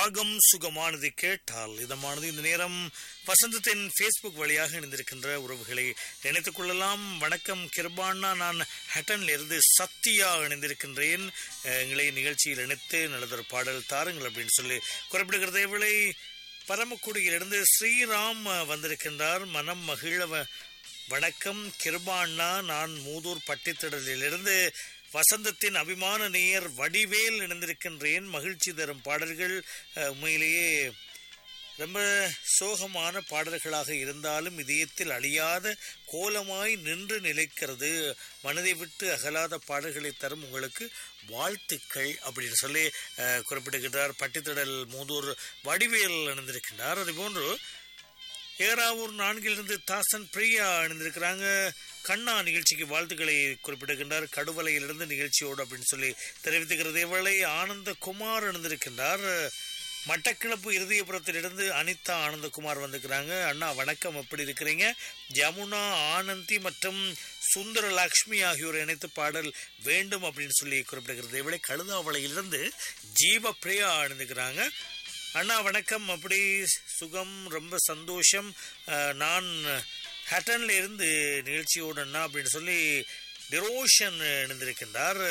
ராகம் சுகமானது கேட்டால் இதமானது இந்த நேரம் வசந்தத்தின் ஃபேஸ்புக் வழியாக இணைந்திருக்கின்ற உறவுகளை நினைத்துக் கொள்ளலாம் வணக்கம் கிருபாண்ணா நான் ஹட்டன்ல இருந்து சத்யா இணைந்திருக்கின்றேன் அஹ், எங்களை நிகழ்ச்சியில் இணைத்து நல்லதொரு பாடல் தாருங்கள் அப்படின்னு சொல்லி குறிப்பிடுகிறதை விலை பரமக்குடியிலிருந்து ஸ்ரீராம் அஹ், வந்திருக்கின்றார் மனம் மகிழ வ- வணக்கம் கிருபாண்ணா நான் மூதூர் பட்டித்திடலிலிருந்து வசந்தத்தின் அபிமான நேயர் வடிவேல் இணைந்திருக்கின்றேன் மகிழ்ச்சி தரும் பாடல்கள் அஹ், உண்மையிலேயே ரொம்ப சோகமான பாடல்களாக இருந்தாலும் இதயத்தில் அழியாத கோலமாய் நின்று நிலைக்கிறது மனதை விட்டு அகலாத பாடல்களை தரும் உங்களுக்கு வாழ்த்துக்கள் அப்படின்னு சொல்லி அஹ், குறிப்பிடுகின்றார் பட்டித்திடல் மூதூர் வடிவேல் இணைந்திருக்கின்றார் அதுபோன்று ஏராவூர் நான்கிலிருந்து தாசன் பிரியா இணைந்திருக்கிறாங்க கண்ணா நிகழ்ச்சிக்கு வாழ்த்துக்களை குறிப்பிடுகின்றார் கடுவலையிலிருந்து நிகழ்ச்சியோடு அப்படின்னு சொல்லி தெரிவித்துக்கிறது இவளை ஆனந்த குமார் இணைந்திருக்கின்றார் மட்டக்கிளப்பு இருதயபுரத்திலிருந்து அனிதா ஆனந்தகுமார் வந்திருக்கிறாங்க அண்ணா வணக்கம் எப்படி இருக்கிறீங்க யமுனா ஆனந்தி மற்றும் சுந்தர லக்ஷ்மி ஆகியோர் இணைத்து பாடல் வேண்டும் அப்படின்னு சொல்லி குறிப்பிடுகிறது இவளை கழுதாவளையிலிருந்து ஜீவ பிரியா இணைந்துக்கிறாங்க அண்ணா வணக்கம் அப்படி சுகம் ரொம்ப சந்தோஷம் அஹ், நான் ஹட்டன்ல இருந்து நிகழ்ச்சியோடு அண்ணா அப்படின்னு சொல்லி டிரோஷன் இணைந்திருக்கின்றார்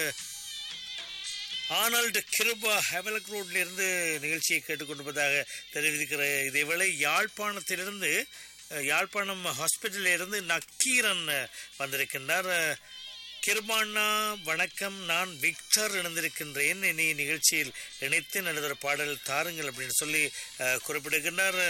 ஆனல்ட் கிருபா ஹெவலக் ரோட்ல இருந்து நிகழ்ச்சியை கேட்டுக்கொண்டிருப்பதாக தெரிவிக்கிற இதேவேளை யாழ்ப்பாணத்திலிருந்து அஹ், யாழ்ப்பாணம் ஹாஸ்பிட்டலில் இருந்து நக்கீரன் அஹ், வந்திருக்கின்றார் அஹ், கிருபாண்ணா வணக்கம் நான் விக்டர் இணைந்திருக்கின்றேன் இனி நிகழ்ச்சியில் இணைத்து நல்லதொரு பாடல் தாருங்கள் அப்படின்னு சொல்லி அஹ், குறிப்பிடுகின்றார்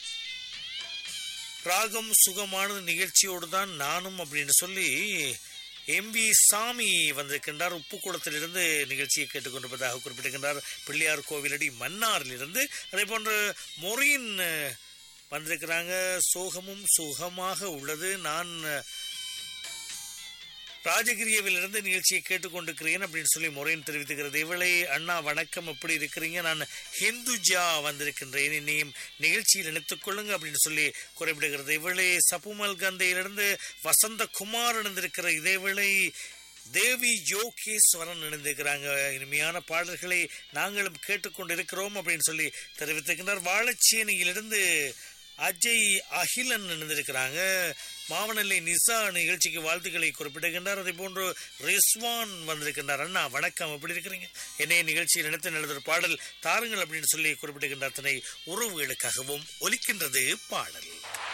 ராகம் சுகமானது நிகழ்ச்சியோடு தான் நானும் அப்படின்னு சொல்லி எம்பி சாமி வந்திருக்கின்றார் உப்புக்குளத்திலிருந்து நிகழ்ச்சியை கேட்டுக்கொண்டிருப்பதாக குறிப்பிடுகின்றார் பிள்ளையார் கோவிலடி மன்னாரிலிருந்து அதே போன்று மொரின் அஹ், வந்திருக்கிறாங்க சோகமும் சுகமாக உள்ளது நான் அஹ், ராஜகிரியவிலிருந்து நிகழ்ச்சியை கேட்டுக்கொண்டிருக்கிறேன் அப்படின்னு சொல்லி முறையின் தெரிவித்துக்கிறது இவளை அண்ணா வணக்கம் எப்படி இருக்கிறீங்க நான் ஹிந்துஜா வந்திருக்கின்றேன் இனியும் நிகழ்ச்சியில் இணைத்துக் கொள்ளுங்க அப்படின்னு சொல்லி குறிப்பிடுகிறது இவளை சப்புமல் கந்தையிலிருந்து வசந்த குமார் இணைந்திருக்கிற இதேவேளை தேவி யோகேஸ்வரன் இணைந்திருக்கிறாங்க இனிமையான பாடல்களை நாங்களும் கேட்டுக்கொண்டிருக்கிறோம் அப்படின்னு சொல்லி தெரிவித்திருக்கின்றார் வாழச்சேனியிலிருந்து அஜய் அகிலன் இணைந்திருக்கிறாங்க மாவனல்லை நிசா நிகழ்ச்சிக்கு வாழ்த்துக்களை குறிப்பிடுகின்றார் அதே போன்று ரிஸ்வான் வந்திருக்கின்றார் அண்ணா வணக்கம் எப்படி இருக்கிறீங்க என்னைய நிகழ்ச்சியில் நினைத்து நடந்த பாடல் தாருங்கள் அப்படின்னு சொல்லி குறிப்பிடுகின்ற அத்தனை உறவுகளுக்காகவும் ஒலிக்கின்றது பாடல்